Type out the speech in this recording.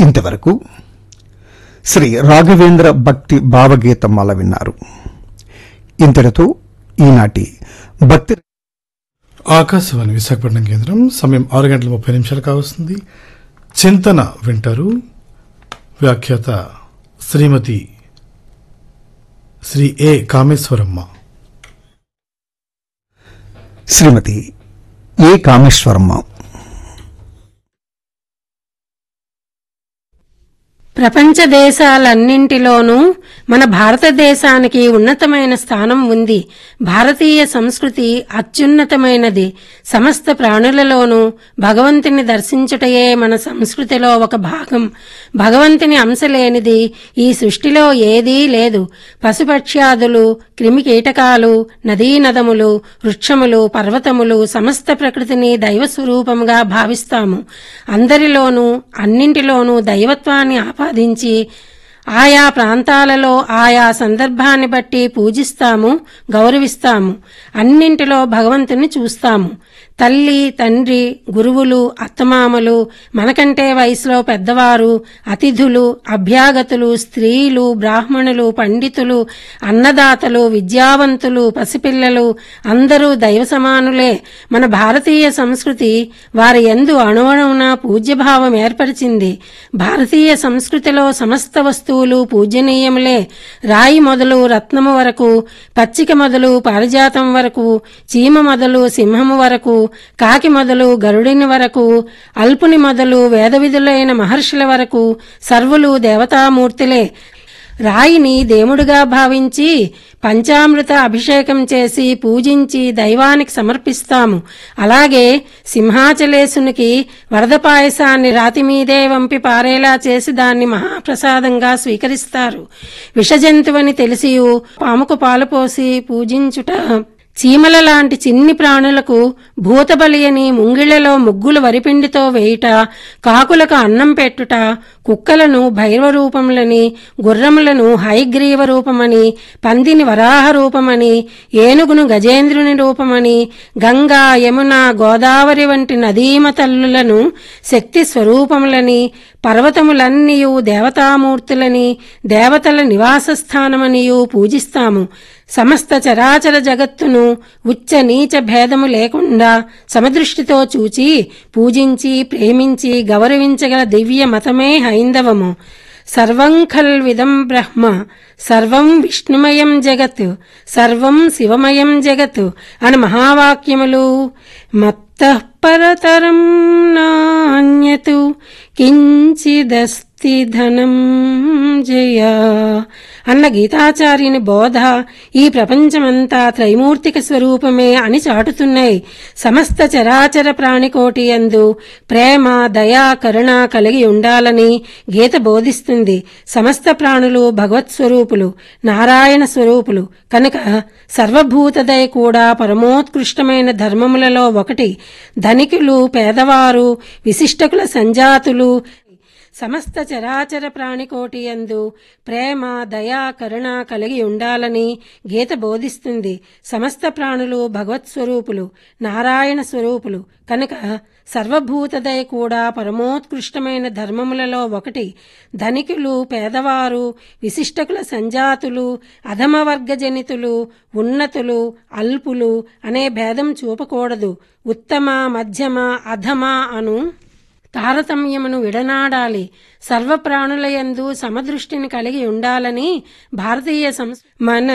ఇంతవరకు శ్రీ రాఘవేంద్ర భక్తి భావగీతమాల విన్నారు ఇంతటితో ఈనాటి భక్తి ఆకాశవాణి విశాఖపట్నం కేంద్రం సమయం ఆరు గంటల ముప్పై నిమిషాలు కావస్తుంది చింతన వింటారు వ్యాఖ్యాత శ్రీమతి శ్రీ ఏ కామేశ్వరమ్మ శ్రీమతి ఏ కామేశ్వరమ్మ ప్రపంచ దేశాలన్నింటిలోనూ మన భారతదేశానికి ఉన్నతమైన స్థానం ఉంది భారతీయ సంస్కృతి అత్యున్నతమైనది సమస్త ప్రాణులలోనూ భగవంతుని దర్శించుటయే మన సంస్కృతిలో ఒక భాగం భగవంతుని అంశ లేనిది ఈ సృష్టిలో ఏదీ లేదు పశుపక్ష్యాదులు క్రిమి కీటకాలు నదీ నదములు వృక్షములు పర్వతములు సమస్త ప్రకృతిని దైవ స్వరూపంగా భావిస్తాము అందరిలోనూ అన్నింటిలోనూ దైవత్వాన్ని ఆపాదించి ఆయా ప్రాంతాలలో ఆయా సందర్భాన్ని బట్టి పూజిస్తాము గౌరవిస్తాము అన్నింటిలో భగవంతుని చూస్తాము తల్లి తండ్రి గురువులు అత్తమామలు మనకంటే వయసులో పెద్దవారు అతిథులు అభ్యాగతులు స్త్రీలు బ్రాహ్మణులు పండితులు అన్నదాతలు విద్యావంతులు పసిపిల్లలు అందరూ దైవ సమానులే మన భారతీయ సంస్కృతి వారి ఎందు అణువణువున పూజ్యభావం ఏర్పరిచింది భారతీయ సంస్కృతిలో సమస్త వస్తువులు పూజనీయములే రాయి మొదలు రత్నము వరకు పచ్చిక మొదలు పారిజాతం వరకు చీమ మొదలు సింహము వరకు కాకి మొదలు గరుడిని వరకు అల్పుని మొదలు వేదవిధులైన మహర్షుల వరకు సర్వులు దేవతామూర్తులే రాయిని దేవుడిగా భావించి పంచామృత అభిషేకం చేసి పూజించి దైవానికి సమర్పిస్తాము అలాగే సింహాచలేశునికి వరద పాయసాన్ని రాతి మీదే వంపి పారేలా చేసి దాన్ని మహాప్రసాదంగా స్వీకరిస్తారు విషజంతువని తెలిసి పాముకు పాలు పోసి పూజించుట చీమల లాంటి చిన్ని ప్రాణులకు భూతబలి అని ముంగిళ్లలో ముగ్గులు వరిపిండితో వేయుట కాకులకు అన్నం పెట్టుట కుక్కలను భైరవ రూపములని గుర్రములను హైగ్రీవ రూపమని పందిని వరాహ రూపమని ఏనుగును గజేంద్రుని రూపమని గంగా యమున గోదావరి వంటి నదీమ తల్లులను శక్తి స్వరూపములని పర్వతములన్నీయు దేవతామూర్తులని దేవతల నివాస స్థానమనియు పూజిస్తాము సమస్త చరాచర జగత్తును ఉచ్చ నీచ భేదము లేకుండా సమదృష్టితో చూచి పూజించి ప్రేమించి గౌరవించగల దివ్య మతమే హైందవము సర్వం ఖల్విదం బ్రహ్మ సర్వం విష్ణుమయం జగత్ సర్వం శివమయం జగత్ అని మహావాక్యములు మత్తః పరతరం నాణ్యతు కించిదస్తి ధనం జయ అన్న గీతాచార్యుని బోధ ఈ ప్రపంచమంతా త్రైమూర్తిక స్వరూపమే అని చాటుతున్నాయి సమస్త చరాచర ప్రాణికోటి యందు ప్రేమ దయా కరుణ కలిగి ఉండాలని గీత బోధిస్తుంది సమస్త ప్రాణులు భగవత్ స్వరూపులు నారాయణ స్వరూపులు కనుక సర్వభూతదయ కూడా పరమోత్కృష్టమైన ధర్మములలో ఒకటి ధనికులు పేదవారు విశిష్టకుల సంజాతులు సమస్త చరాచర ప్రాణికోటి యందు ప్రేమ దయా కరుణ కలిగి ఉండాలని గీత బోధిస్తుంది సమస్త ప్రాణులు భగవత్ స్వరూపులు నారాయణ స్వరూపులు కనుక సర్వభూతదయ కూడా పరమోత్కృష్టమైన ధర్మములలో ఒకటి ధనికులు పేదవారు విశిష్టకుల సంజాతులు అధమ వర్గజనితులు ఉన్నతులు అల్పులు అనే భేదం చూపకూడదు ఉత్తమ మధ్యమ అధమ అను తారతమ్యమును విడనాడాలి సర్వప్రాణులయందు సమదృష్టిని కలిగి ఉండాలని భారతీయ సంస్ మన